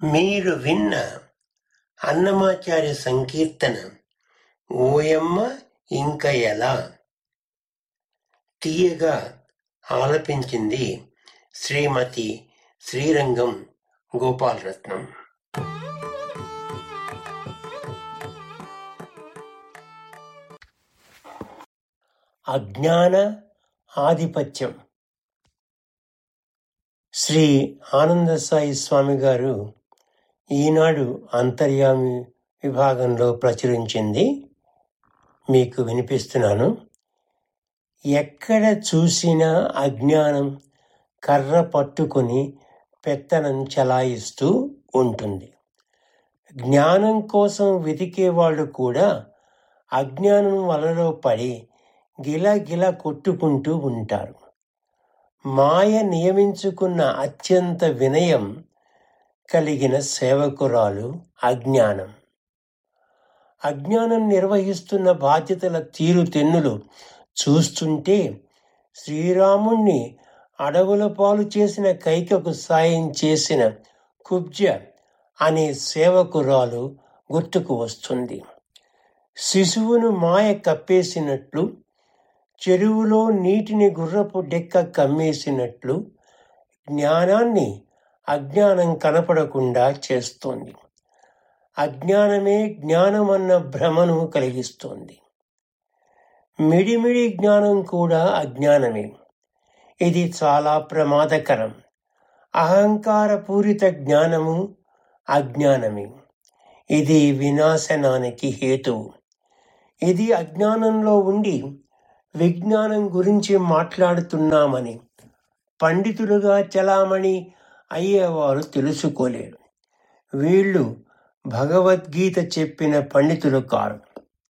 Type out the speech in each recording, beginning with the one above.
మీరు విన్న అన్నమాచార్య సంకీర్తన ఓయమ్మ ఇంక ఎలా తీయగా ఆలపించింది శ్రీమతి శ్రీరంగం గోపాలరత్నం అజ్ఞాన ఆధిపత్యం శ్రీ ఆనంద సాయి స్వామి గారు ఈనాడు అంతర్యామి విభాగంలో ప్రచురించింది మీకు వినిపిస్తున్నాను ఎక్కడ చూసినా అజ్ఞానం కర్ర పట్టుకొని పెత్తనం చలాయిస్తూ ఉంటుంది జ్ఞానం కోసం వెతికే వాళ్ళు కూడా అజ్ఞానం వలలో పడి గిలగిల కొట్టుకుంటూ ఉంటారు మాయ నియమించుకున్న అత్యంత వినయం కలిగిన సేవకురాలు అజ్ఞానం అజ్ఞానం నిర్వహిస్తున్న బాధ్యతల తీరుతెన్నులు చూస్తుంటే శ్రీరాముణ్ణి అడవుల పాలు చేసిన కైకకు సాయం చేసిన కుబ్జ అనే సేవకురాలు గుర్తుకు వస్తుంది శిశువును మాయ కప్పేసినట్లు చెరువులో నీటిని గుర్రపు డెక్క కమ్మేసినట్లు జ్ఞానాన్ని అజ్ఞానం కనపడకుండా చేస్తోంది అజ్ఞానమే జ్ఞానమన్న భ్రమను కలిగిస్తోంది మిడిమిడి జ్ఞానం కూడా అజ్ఞానమే ఇది చాలా ప్రమాదకరం అహంకారపూరిత జ్ఞానము అజ్ఞానమే ఇది వినాశనానికి హేతువు ఇది అజ్ఞానంలో ఉండి విజ్ఞానం గురించి మాట్లాడుతున్నామని పండితులుగా చలామణి అయ్యేవారు తెలుసుకోలేరు వీళ్ళు భగవద్గీత చెప్పిన పండితులు కారు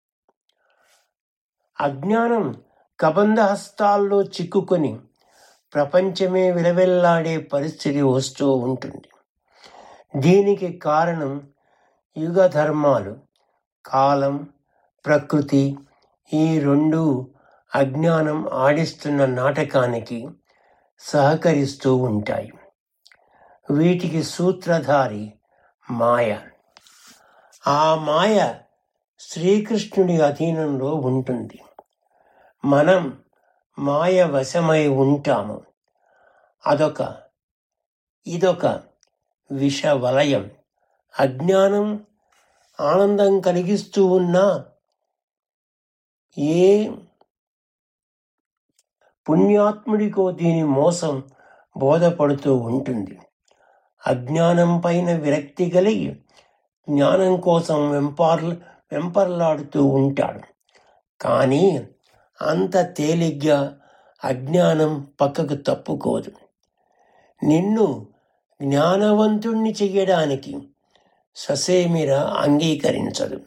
అజ్ఞానం కబంధ హస్తాల్లో చిక్కుకొని ప్రపంచమే విలవెల్లాడే పరిస్థితి వస్తూ ఉంటుంది దీనికి కారణం యుగ ధర్మాలు కాలం ప్రకృతి ఈ రెండు అజ్ఞానం ఆడిస్తున్న నాటకానికి సహకరిస్తూ ఉంటాయి వీటికి సూత్రధారి మాయ ఆ మాయ శ్రీకృష్ణుడి అధీనంలో ఉంటుంది మనం మాయ వశమై ఉంటాము అదొక ఇదొక విష వలయం అజ్ఞానం ఆనందం కలిగిస్తూ ఉన్నా ఏ పుణ్యాత్ముడికో దీని మోసం బోధపడుతూ ఉంటుంది అజ్ఞానం పైన విరక్తి కలిగి జ్ఞానం కోసం వెంపార్ల వెంపర్లాడుతూ ఉంటాడు కానీ అంత తేలిగ్గా అజ్ఞానం పక్కకు తప్పుకోదు నిన్ను జ్ఞానవంతుణ్ణి చెయ్యడానికి ససేమిర అంగీకరించదు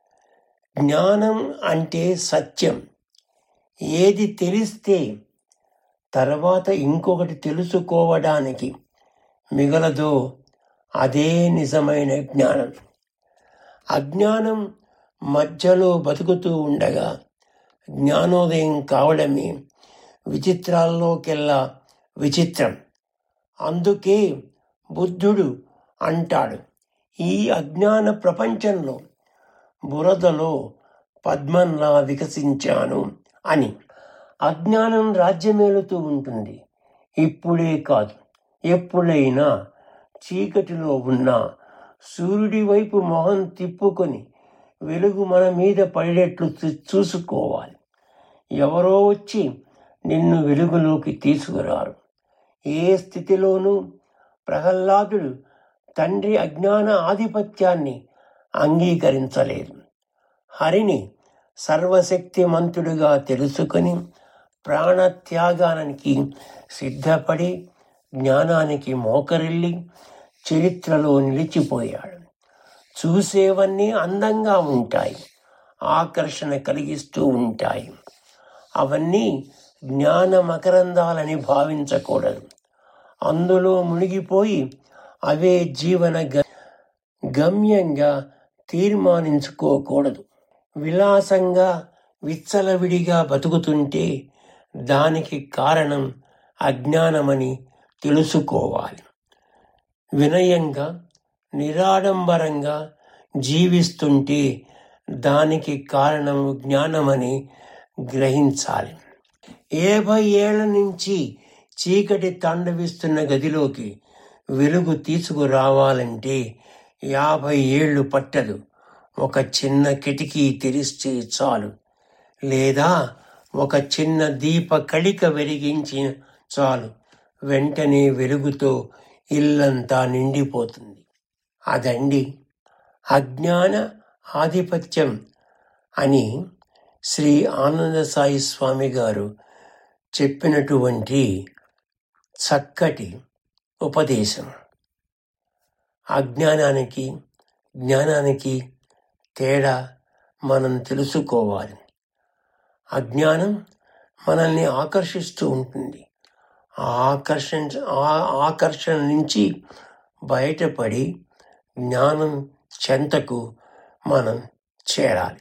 జ్ఞానం అంటే సత్యం ఏది తెలిస్తే తర్వాత ఇంకొకటి తెలుసుకోవడానికి మిగలదో అదే నిజమైన జ్ఞానం అజ్ఞానం మధ్యలో బతుకుతూ ఉండగా జ్ఞానోదయం కావడమే విచిత్రాల్లోకెల్లా విచిత్రం అందుకే బుద్ధుడు అంటాడు ఈ అజ్ఞాన ప్రపంచంలో బురదలో పద్మంలా వికసించాను అని అజ్ఞానం రాజ్యమేలుతూ ఉంటుంది ఇప్పుడే కాదు ఎప్పుడైనా చీకటిలో ఉన్న సూర్యుడి వైపు మొహం తిప్పుకొని వెలుగు మన మీద పడేట్లు చూ- చూసుకోవాలి ఎవరో వచ్చి నిన్ను వెలుగులోకి తీసుకురారు ఏ స్థితిలోనూ ప్రహ్లాదుడు తండ్రి అజ్ఞాన ఆధిపత్యాన్ని అంగీకరించలేదు హరిని సర్వశక్తిమంతుడుగా తెలుసుకొని ప్రాణత్యాగానికి సిద్ధపడి జ్ఞానానికి మోకరిల్లి చరిత్రలో నిలిచిపోయాడు చూసేవన్నీ అందంగా ఉంటాయి ఆకర్షణ కలిగిస్తూ ఉంటాయి అవన్నీ జ్ఞాన మకరందాలని భావించకూడదు అందులో మునిగిపోయి అవే జీవన గ- గమ్యంగా తీర్మానించుకోకూడదు విలాసంగా విచ్చలవిడిగా బతుకుతుంటే దానికి కారణం అజ్ఞానమని తెలుసుకోవాలి వినయంగా నిరాడంబరంగా జీవిస్తుంటే దానికి కారణము జ్ఞానమని గ్రహించాలి యాభై ఏళ్ల నుంచి చీకటి తాండవిస్తున్న గదిలోకి వెలుగు తీసుకురావాలంటే యాభై ఏళ్ళు పట్టదు ఒక చిన్న కిటికీ తెరిస్తే చాలు లేదా ఒక చిన్న దీప కళిక వెలిగించి చాలు వెంటనే వెలుగుతో ఇల్లంతా నిండిపోతుంది అదండి అజ్ఞాన ఆధిపత్యం అని శ్రీ ఆనంద సాయి స్వామి గారు చెప్పినటువంటి చక్కటి ఉపదేశం అజ్ఞానానికి జ్ఞానానికి తేడా మనం తెలుసుకోవాలి అజ్ఞానం మనల్ని ఆకర్షిస్తూ ఉంటుంది ఆ ఆకర్షణ ఆ ఆకర్షణ నుంచి బయటపడి జ్ఞానం చెంతకు మనం చేరాలి